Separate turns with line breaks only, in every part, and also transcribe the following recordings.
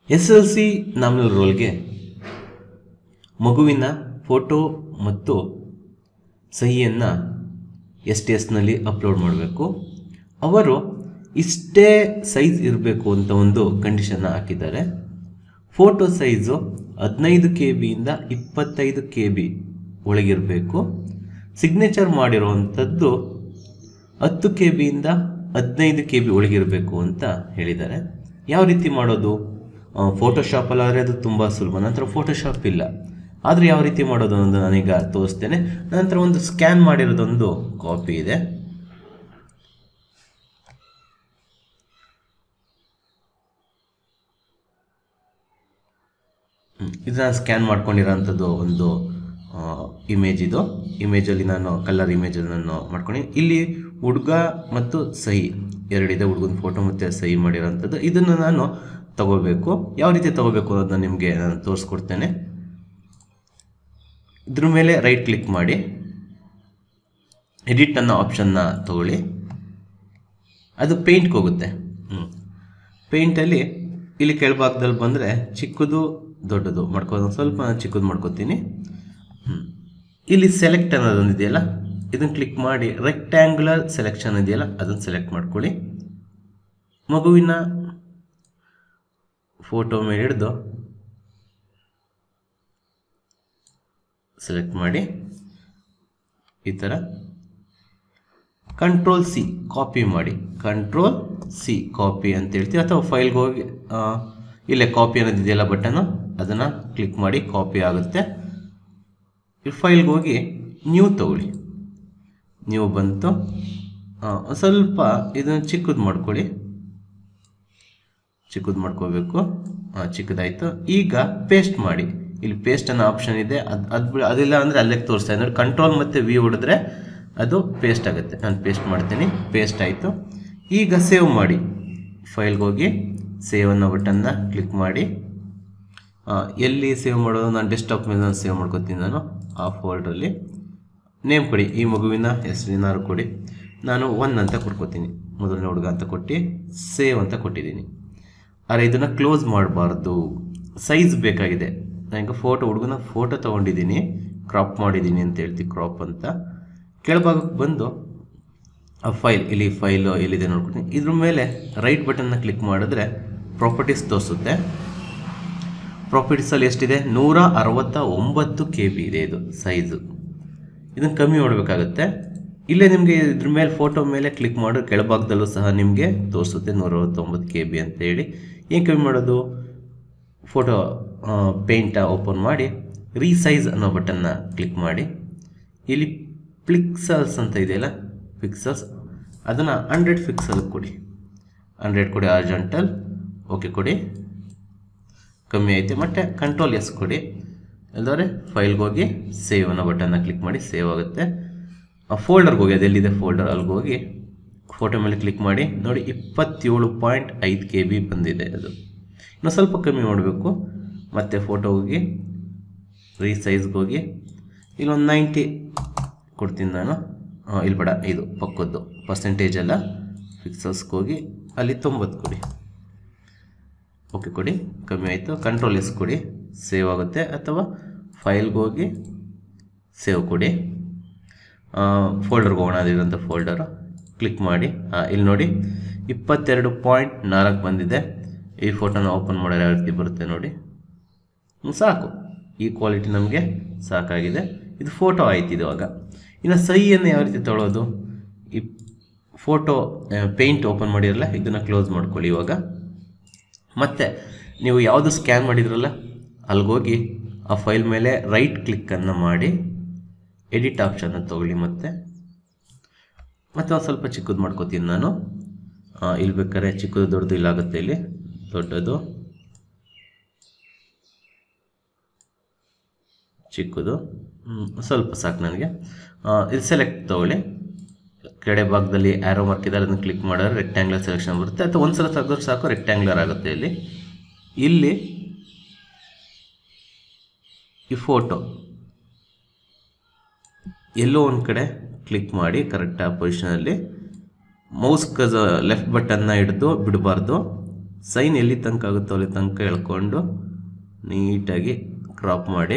S L C nominal ರೋಲ್ಗೆ ಮಗುವಿನ photo ಮತ್ತು ಸಹಿಯನ್ನು ಎಸ್ ಟಿ ಎಸ್ನಲ್ಲಿ ಅಪ್ಲೋಡ್ ಮಾಡಬೇಕು ಅವರು ಇಷ್ಟೇ ಸೈಜ್ ಇರಬೇಕು ಅಂತ ಒಂದು ಕಂಡೀಷನ್ನ ಹಾಕಿದ್ದಾರೆ ಫೋಟೋ ಸೈಜು ಹದಿನೈದು ಕೆ ಬಿಯಿಂದ ಇಪ್ಪತ್ತೈದು ಕೆ ಬಿ ಒಳಗಿರಬೇಕು ಸಿಗ್ನೇಚರ್ ಮಾಡಿರುವಂಥದ್ದು ಹತ್ತು ಕೆ ಬಿಯಿಂದ ಹದಿನೈದು ಕೆ ಬಿ ಒಳಗಿರಬೇಕು ಅಂತ ಹೇಳಿದ್ದಾರೆ ಯಾವ ರೀತಿ ಮಾಡೋದು ಫೋಟೋಶಾಪಲ್ಲಾದರೆ ಅದು ತುಂಬ ಸುಲಭ ನಂತರ ಫೋಟೋಶಾಪ್ ಇಲ್ಲ ಆದರೆ ಯಾವ ರೀತಿ ಮಾಡೋದು ಅನ್ನೋದು ನಾನೀಗ ತೋರಿಸ್ತೇನೆ ನಂತರ ಒಂದು ಸ್ಕ್ಯಾನ್ ಮಾಡಿರೋದೊಂದು ಕಾಪಿ ಇದೆ ಇದನ್ನ ಸ್ಕ್ಯಾನ್ ಮಾಡ್ಕೊಂಡಿರೋಂಥದ್ದು ಒಂದು ಇಮೇಜ್ ಇದು ಇಮೇಜಲ್ಲಿ ನಾನು ಕಲರ್ ಇಮೇಜಲ್ಲಿ ನಾನು ಮಾಡ್ಕೊಂಡು ಇಲ್ಲಿ ಹುಡುಗ ಮತ್ತು ಸಹಿ ಎರಡಿದೆ ಹುಡುಗನ ಫೋಟೋ ಮತ್ತು ಸಹಿ ಮಾಡಿರೋಂಥದ್ದು ಇದನ್ನು ನಾನು ತಗೋಬೇಕು ಯಾವ ರೀತಿ ತಗೋಬೇಕು ಅನ್ನೋದನ್ನ ನಿಮಗೆ ನಾನು ತೋರಿಸ್ಕೊಡ್ತೇನೆ ಇದ್ರ ಮೇಲೆ ರೈಟ್ ಕ್ಲಿಕ್ ಮಾಡಿ ಎಡಿಟ್ ಅನ್ನೋ ಆಪ್ಷನ್ನ ತಗೊಳ್ಳಿ ಅದು ಪೇಂಟ್ಗೆ ಹೋಗುತ್ತೆ ಹ್ಞೂ ಪೇಂಟಲ್ಲಿ ಇಲ್ಲಿ ಕೆಳಭಾಗದಲ್ಲಿ ಬಂದರೆ ಚಿಕ್ಕದು ದೊಡ್ಡದು ಮಾಡ್ಕೋದು ಸ್ವಲ್ಪ ನಾನು ಚಿಕ್ಕದು ಮಾಡ್ಕೋತೀನಿ ಹ್ಞೂ ಇಲ್ಲಿ ಸೆಲೆಕ್ಟ್ ಅನ್ನೋದೊಂದು ಇದೆಯಲ್ಲ ಇದನ್ನು ಕ್ಲಿಕ್ ಮಾಡಿ ರೆಕ್ಟ್ಯಾಂಗ್ಯುಲರ್ ಸೆಲೆಕ್ಷನ್ ಇದೆಯಲ್ಲ ಅದನ್ನು ಸೆಲೆಕ್ಟ್ ಮಾಡ್ಕೊಳ್ಳಿ ಮಗುವಿನ ಫೋಟೋ ಮೇಲೆ ಹಿಡಿದು ಸೆಲೆಕ್ಟ್ ಮಾಡಿ ಈ ಥರ ಕಂಟ್ರೋಲ್ ಸಿ ಕಾಪಿ ಮಾಡಿ ಕಂಟ್ರೋಲ್ ಸಿ ಕಾಪಿ ಅಂತ ಹೇಳ್ತೀವಿ ಅಥವಾ ಫೈಲ್ಗೆ ಹೋಗಿ ಆ, ಇಲ್ಲೇ ಕಾಪಿ ಅನ್ನೋದು ಇದೆಯಲ್ಲ ಬಟನು ಅದನ್ನು ಕ್ಲಿಕ್ ಮಾಡಿ ಕಾಪಿ ಆಗುತ್ತೆ ಈ ಫೈಲ್ಗೆ ಹೋಗಿ ನ್ಯೂ ತಗೊಳ್ಳಿ ನ್ಯೂ ಬಂತು ಆ, ಒಂದ್ ಸ್ವಲ್ಪ ಇದನ್ನು ಚಿಕ್ಕದು ಮಾಡ್ಕೊಳ್ಳಿ ಚಿಕ್ಕದು ಮಾಡ್ಕೋಬೇಕು ಹಾಂ ಚಿಕ್ಕದಾಯಿತು ಈಗ ಪೇಸ್ಟ್ ಮಾಡಿ ಇಲ್ಲಿ ಪೇಸ್ಟ್ ಅನ್ನೋ ಆಪ್ಷನ್ ಇದೆ ಅದು ಅದು ಬಿಡ ಅದಿಲ್ಲ ಅಂದರೆ ಅಲ್ಲೇ ತೋರಿಸ್ತಾ ಇದೆ ನೋಡಿ ಕಂಟ್ರೋಲ್ ಮತ್ತು ವಿ ಹೊಡೆದ್ರೆ ಅದು ಪೇಸ್ಟ್ ಆಗುತ್ತೆ ನಾನು ಪೇಸ್ಟ್ ಮಾಡ್ತೀನಿ ಪೇಸ್ಟ್ ಆಯಿತು ಈಗ ಸೇವ್ ಮಾಡಿ ಫೈಲ್ಗೆ ಹೋಗಿ ಸೇವ್ ಅನ್ನೋ ಬಟನ್ನ ಕ್ಲಿಕ್ ಮಾಡಿ ಆ, ಎಲ್ಲಿ ಸೇವ್ ಮಾಡೋದು ನಾನು ಡೆಸ್ಕ್ಟಾಪ್ ಮೇಲೆ ನಾನು ಸೇವ್ ಮಾಡ್ಕೊತೀನಿ ನಾನು ಆ ಫೋಲ್ಡ್ರಲ್ಲಿ ನೇಮ್ ಕೊಡಿ ಈ ಮಗುವಿನ ಹೆಸರಿನಾರು ಕೊಡಿ ನಾನು ಒನ್ ಅಂತ ಕೊಟ್ಕೋತೀನಿ ಮೊದಲನೇ ಹುಡುಗ ಅಂತ ಕೊಟ್ಟು ಸೇವ್ ಅಂತ ಕೊಟ್ಟಿದ್ದೀನಿ ಆದರೆ ಇದನ್ನು ಕ್ಲೋಸ್ ಮಾಡಬಾರ್ದು ಸೈಜ್ ಬೇಕಾಗಿದೆ ನನಗೆ ಫೋಟೋ ಹುಡುಗನ ಫೋಟೋ ತೊಗೊಂಡಿದ್ದೀನಿ ಕ್ರಾಪ್ ಮಾಡಿದ್ದೀನಿ ಅಂತ ಹೇಳ್ತೀವಿ ಕ್ರಾಪ್ ಅಂತ ಕೆಳಭಾಗಕ್ಕೆ ಬಂದು ಆ ಫೈಲ್ ಇಲ್ಲಿ ಫೈಲು ಎಲ್ಲಿದೆ ನೋಡ್ಕೊತೀನಿ ಇದ್ರ ಮೇಲೆ ರೈಟ್ ಬಟನ್ನ ಕ್ಲಿಕ್ ಮಾಡಿದ್ರೆ ಪ್ರಾಪರ್ಟೀಸ್ ತೋರಿಸುತ್ತೆ ಪ್ರಾಪರ್ಟೀಸಲ್ಲಿ ಎಷ್ಟಿದೆ ನೂರ ಅರವತ್ತ ಒಂಬತ್ತು ಕೆ ಬಿ ಇದೆ ಇದು ಸೈಜು ಇದನ್ನು ಕಮ್ಮಿ ಮಾಡಬೇಕಾಗುತ್ತೆ ಇಲ್ಲೇ ನಿಮಗೆ ಇದ್ರ ಮೇಲೆ ಫೋಟೋ ಮೇಲೆ ಕ್ಲಿಕ್ ಮಾಡಿ ಕೆಳಭಾಗದಲ್ಲೂ ಸಹ ನಿಮಗೆ ತೋರಿಸುತ್ತೆ ನೂರ ಅರವತ್ತೊಂಬತ್ತು ಕೆ ಬಿ ಅಂತ ಹೇಳಿ ಏನು ಕಮ್ಮಿ ಮಾಡೋದು ಫೋಟೋ ಪೇಂಟ ಓಪನ್ ಮಾಡಿ ರೀಸೈಜ್ ಅನ್ನೋ ಬಟನ್ನ ಕ್ಲಿಕ್ ಮಾಡಿ ಇಲ್ಲಿ ಪಿಕ್ಸಲ್ಸ್ ಅಂತ ಇದೆಯಲ್ಲ ಪಿಕ್ಸಲ್ಸ್ ಅದನ್ನು ಹಂಡ್ರೆಡ್ ಪಿಕ್ಸಲ್ ಕೊಡಿ ಹಂಡ್ರೆಡ್ ಕೊಡಿ ಅರ್ಜೆಂಟಲ್ ಓಕೆ ಕೊಡಿ ಕಮ್ಮಿ ಐತೆ ಮತ್ತೆ ಕಂಟ್ರೋಲ್ ಎಸ್ ಕೊಡಿ ಅಲ್ಲದ್ರೆ ಫೈಲ್ಗೆ ಹೋಗಿ ಸೇವ್ ಅನ್ನೋ ಬಟನ್ನ ಕ್ಲಿಕ್ ಮಾಡಿ ಸೇವ್ ಆಗುತ್ತೆ ಆ ಫೋಲ್ಡರ್ಗೆ ಹೋಗಿ ಅದೆಲ್ಲಿದೆ ಫೋಲ್ಡರ್ ಅಲ್ಲಿಗೆ ಹೋಗಿ ಫೋಟೋ ಮೇಲೆ ಕ್ಲಿಕ್ ಮಾಡಿ ನೋಡಿ ಇಪ್ಪತ್ತೇಳು ಪಾಯಿಂಟ್ ಐದು ಕೆ ಬಿ ಬಂದಿದೆ ಅದು ಇನ್ನು ಸ್ವಲ್ಪ ಕಮ್ಮಿ ಮಾಡಬೇಕು ಮತ್ತೆ ಫೋಟೋ ಹೋಗಿ ರೀಸೈಜ್ಗೆ ಹೋಗಿ ಇಲ್ಲೊಂದು ನೈಂಟಿ ಕೊಡ್ತೀನಿ ನಾನು ಆ, ಇಲ್ಲಿ ಬೇಡ ಇದು ಪಕ್ಕದ್ದು ಪರ್ಸೆಂಟೇಜ್ ಎಲ್ಲ ಫಿಕ್ಸಲ್ಸ್ಗೆ ಹೋಗಿ ಅಲ್ಲಿ ತೊಂಬತ್ತು ಕೊಡಿ ಓಕೆ ಕೊಡಿ ಕಮ್ಮಿ ಆಯಿತು ಕಂಟ್ರೋಲ್ ಎಸ್ ಕೊಡಿ ಸೇವ್ ಆಗುತ್ತೆ ಅಥವಾ ಫೈಲ್ಗೆ ಹೋಗಿ ಸೇವ್ ಕೊಡಿ ಫೋಲ್ಡರ್ಗೆ ಹೋಗೋಣ ಅದಿರೋಂಥ ಫೋಲ್ಡರು ಕ್ಲಿಕ್ ಮಾಡಿ ಆ, ಇಲ್ಲಿ ನೋಡಿ ಇಪ್ಪತ್ತೆರಡು ಪಾಯಿಂಟ್ ನಾಲ್ಕು ಬಂದಿದೆ ಈ ಫೋಟೋನ ಓಪನ್ ಮಾಡೋರು ಯಾವ ರೀತಿ ಬರುತ್ತೆ ನೋಡಿ ಹ್ಮ್, ಸಾಕು ಈ ಕ್ವಾಲಿಟಿ ನಮಗೆ ಸಾಕಾಗಿದೆ ಇದು ಫೋಟೋ ಆಯ್ತು ಇವಾಗ ಇನ್ನು ಸಹಿಯನ್ನು ಯಾವ ರೀತಿ ತೊಗೊಳೋದು ಈ ಫೋಟೋ ಪೇಂಟ್ ಓಪನ್ ಮಾಡಿರಲ್ಲ ಇದನ್ನು ಕ್ಲೋಸ್ ಮಾಡ್ಕೊಳ್ಳಿ ಇವಾಗ ಮತ್ತು ನೀವು ಯಾವುದು ಸ್ಕ್ಯಾನ್ ಮಾಡಿದ್ರಲ್ಲ ಅಲ್ಲಿಗೋಗಿ ಆ ಫೈಲ್ ಮೇಲೆ ರೈಟ್ ಕ್ಲಿಕ್ಕನ್ನು ಮಾಡಿ ಎಡಿಟ್ ಆಪ್ಷನ್ನ ತೊಗೊಳ್ಳಿ ಮತ್ತೆ ಮತ್ತೆ ಒಂದು ಸ್ವಲ್ಪ ಚಿಕ್ಕದು ಮಾಡ್ಕೋತೀನಿ ನಾನು ಆ, ಇಲ್ಲಿ ಬೇಕಾದ್ರೆ ಚಿಕ್ಕದು ದೊಡ್ಡದು ಇಲ್ಲಾಗುತ್ತೆ ಇಲ್ಲಿ ದೊಡ್ಡದು ಚಿಕ್ಕದು ಹ್ಮ್, ಸ್ವಲ್ಪ ಸಾಕು ನನಗೆ ಆ, ಇದು ಸೆಲೆಕ್ಟ್ ತೊಗೊಳ್ಳಿ ಕೆಡೆ ಭಾಗದಲ್ಲಿ ಆ್ಯರೋ ಮಾರ್ಕ್ ಇದೆ ಅದನ್ನು ಕ್ಲಿಕ್ ಮಾಡಿದ್ರೆ ರೆಕ್ಟ್ಯಾಂಗ್ಲರ್ ಸೆಲೆಕ್ಷನ್ ಬರುತ್ತೆ ಅಥವಾ ಒಂದು ಸಲ ತೆಗೆದ್ರೆ ಸಾಕು ರೆಕ್ಟ್ಯಾಂಗ್ಲರ್ ಆಗುತ್ತೆ ಇಲ್ಲಿ ಇಲ್ಲಿ ಈ ಫೋಟೋ ಎಲ್ಲೋ ಒಂದು ಕಡೆ ಕ್ಲಿಕ್ ಮಾಡಿ ಕರೆಕ್ಟ್ ಆ ಪೊಸಿಷನಲ್ಲಿ ಮೌಸ್ ಕಜ ಲೆಫ್ಟ್ ಬಟನ್ನ ಹಿಡಿದು ಬಿಡಬಾರ್ದು ಸೈನ್ ಎಲ್ಲಿ ತನಕ ಆಗುತ್ತೋ ಅಲ್ಲಿ ತನಕ ಎಳ್ಕೊಂಡು ನೀಟಾಗಿ ಕ್ರಾಪ್ ಮಾಡಿ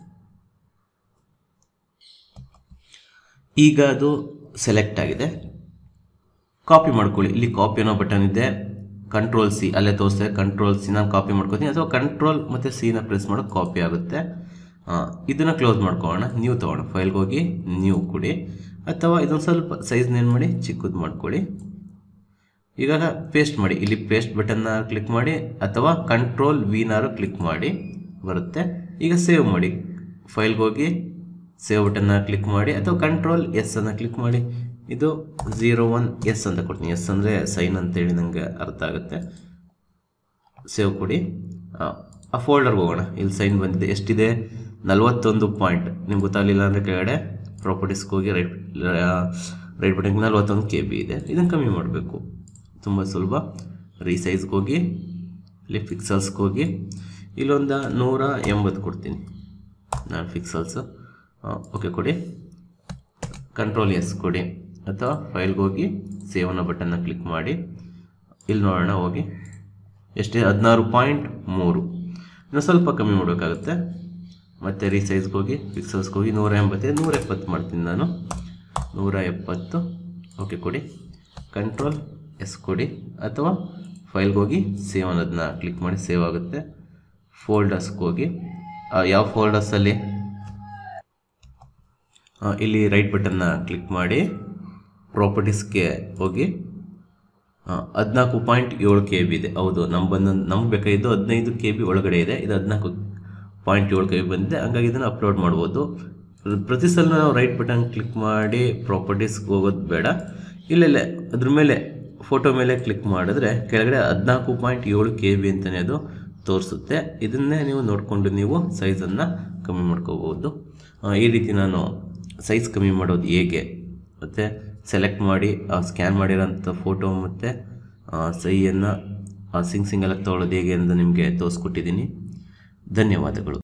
ಈಗ ಅದು ಸೆಲೆಕ್ಟ್ ಆಗಿದೆ ಕಾಪಿ ಮಾಡ್ಕೊಳ್ಳಿ ಇಲ್ಲಿ ಕಾಪಿ ಅನ್ನೋ ಬಟನ್ ಇದೆ ಕಂಟ್ರೋಲ್ ಸಿ ಅಲ್ಲೇ ತೋರಿಸ್ತೇವೆ ಕಂಟ್ರೋಲ್ ಸಿ ನಾನು ಕಾಪಿ ಮಾಡ್ಕೋತೀನಿ ಅಥವಾ ಕಂಟ್ರೋಲ್ ಮತ್ತು ಸಿನ ಪ್ರೆಸ್ ಮಾಡೋದು ಕಾಪಿ ಆಗುತ್ತೆ ಇದನ್ನು ಕ್ಲೋಸ್ ಮಾಡ್ಕೊಳ್ಳೋಣ ನ್ಯೂ ತೊಗೋಣ ಫೈಲ್ಗೆ ಹೋಗಿ ನ್ಯೂ ಕೊಡಿ ಅಥವಾ ಇದೊಂದು ಸ್ವಲ್ಪ ಸೈಜ್ನ ಏನು ಮಾಡಿ ಚಿಕ್ಕದು ಮಾಡ್ಕೊಳ್ಳಿ ಈಗ ಪೇಸ್ಟ್ ಮಾಡಿ ಇಲ್ಲಿ ಪೇಸ್ಟ್ ಬಟನ್ನ ಕ್ಲಿಕ್ ಮಾಡಿ ಅಥವಾ ಕಂಟ್ರೋಲ್ ವಿನಾರು ಕ್ಲಿಕ್ ಮಾಡಿ ಬರುತ್ತೆ ಈಗ ಸೇವ್ ಮಾಡಿ ಫೈಲ್ಗೆ ಹೋಗಿ ಸೇವ್ ಬಟನ್ನ ಕ್ಲಿಕ್ ಮಾಡಿ ಅಥವಾ ಕಂಟ್ರೋಲ್ ಎಸ್ ಅನ್ನು ಕ್ಲಿಕ್ ಮಾಡಿ ಇದು ಝೀರೋ ಒನ್ ಎಸ್ ಅಂತ ಕೊಡ್ತೀನಿ ಎಸ್ ಅಂದರೆ ಸೈನ್ ಅಂತೇಳಿ ನನಗೆ ಅರ್ಥ ಆಗುತ್ತೆ ಸೇವ್ ಕೊಡಿ ಆ, ಆ ಫೋಲ್ಡರ್ಗೆ ಹೋಗೋಣ ಇಲ್ಲಿ ಸೈನ್ ಬಂದಿದೆ ಎಷ್ಟಿದೆ ನಲವತ್ತೊಂದು ಪಾಯಿಂಟ್ ನಿಮ್ಗೆ ಗೊತ್ತಾಗಲಿಲ್ಲ ಅಂದರೆ ಕೆಳಗಡೆ ಪ್ರಾಪರ್ಟೀಸ್ಗೆ ಹೋಗಿ ರೈಟ್ ರೈಟ್ ಬಟನ್ಗೆ ನಲ್ವತ್ತೊಂದು ಕೆ ಬಿ ಇದೆ ಇದನ್ನು ಕಮ್ಮಿ ಮಾಡಬೇಕು ತುಂಬ ಸುಲಭ ರೀಸೈಜ್ಗೆ ಹೋಗಿ ಇಲ್ಲಿ ಫಿಕ್ಸಲ್ಸ್ಗೆ ಹೋಗಿ ಇಲ್ಲೊಂದು ನೂರ ಎಂಬತ್ತು ಕೊಡ್ತೀನಿ ನಾನು ಫಿಕ್ಸಲ್ಸು ಓಕೆ ಕೊಡಿ ಕಂಟ್ರೋಲ್ ಎಸ್ ಕೊಡಿ ಅಥವಾ ಫೈಲ್ಗೆ ಹೋಗಿ ಸೇವ್ ಅನ್ನೋ ಬಟನ್ನ ಕ್ಲಿಕ್ ಮಾಡಿ ಇಲ್ಲಿ ನೋಡೋಣ ಹೋಗಿ ಎಷ್ಟೇ ಹದಿನಾರು ಪಾಯಿಂಟ್ ಮೂರು ಇನ್ನು ಸ್ವಲ್ಪ ಕಮ್ಮಿ ಮಾಡಬೇಕಾಗುತ್ತೆ ಮತ್ತು ರೀಸೈಜ್ಗೆ ಹೋಗಿ ಫಿಕ್ಸಲ್ಸ್ಗೆ ಹೋಗಿ ನೂರ ಎಂಬತ್ತಿದೆ ನೂರ ಎಪ್ಪತ್ತು ಮಾಡ್ತೀನಿ ನಾನು ನೂರ ಎಪ್ಪತ್ತು ಓಕೆ ಕೊಡಿ ಕಂಟ್ರೋಲ್ ಎಸ್ ಕೊಡಿ ಅಥವಾ ಫೈಲ್ಗೆ ಹೋಗಿ ಸೇವ್ ಅನ್ನೋದನ್ನ ಕ್ಲಿಕ್ ಮಾಡಿ ಸೇವ್ ಆಗುತ್ತೆ ಫೋಲ್ಡರ್ಸ್ಗೆ ಹೋಗಿ ಆ, ಯಾವ ಫೋಲ್ಡರ್ಸಲ್ಲಿ ಆ, ಇಲ್ಲಿ ರೈಟ್ ಬಟನ್ನ ಕ್ಲಿಕ್ ಮಾಡಿ ಪ್ರಾಪರ್ಟೀಸ್ಗೆ ಹೋಗಿ ಹದಿನಾಲ್ಕು ಪಾಯಿಂಟ್ ಏಳು ಕೆ ಬಿ ಇದೆ ಹೌದು ನಮ್ಮ ಬಂದ ನಮ್ಗೆ ಬೇಕಾಗಿದ್ದು ಹದಿನೈದು ಕೆ ಬಿ ಒಳಗಡೆ ಇದೆ ಇದು ಹದಿನಾಲ್ಕು ಪಾಯಿಂಟ್ ಏಳು ಕೆ ಬಿ ಬಂದಿದೆ ಹಂಗಾಗಿ ಇದನ್ನು ಅಪ್ಲೋಡ್ ಮಾಡ್ಬೋದು ಪ್ರತಿ ಸಲ ನಾವು ರೈಟ್ ಬಟನ್ ಕ್ಲಿಕ್ ಮಾಡಿ ಪ್ರಾಪರ್ಟೀಸ್ಗೆ ಹೋಗೋದು ಬೇಡ ಇಲ್ಲೆಲ್ಲ ಅದ್ರ ಮೇಲೆ ಫೋಟೋ ಮೇಲೆ ಕ್ಲಿಕ್ ಮಾಡಿದ್ರೆ ಕೆಳಗಡೆ ಹದಿನಾಲ್ಕು ಪಾಯಿಂಟ್ ಏಳು ಕೆ ಬಿ ಅಂತಲೇ ಅದು ತೋರಿಸುತ್ತೆ ಇದನ್ನೇ ನೀವು ನೋಡಿಕೊಂಡು ನೀವು ಸೈಜನ್ನು ಕಮ್ಮಿ ಮಾಡ್ಕೋಬೋದು ಆ, ಈ ರೀತಿ ನಾನು ಸೈಜ್ ಕಮ್ಮಿ ಮಾಡೋದು ಹೇಗೆ ಮತ್ತು ಸೆಲೆಕ್ಟ್ ಮಾಡಿ ಸ್ಕ್ಯಾನ್ ಮಾಡಿರೋಂಥ ಫೋಟೋ ಮತ್ತು ಸಹಿಯನ್ನು ಸಿಂಗ್ ಸಿಂಗಲಾಗಿ ತೊಗೊಳ್ಳೋದು ಹೇಗೆ ಅಂತ ನಿಮಗೆ ತೋರಿಸ್ಕೊಟ್ಟಿದ್ದೀನಿ ಧನ್ಯವಾದಗಳು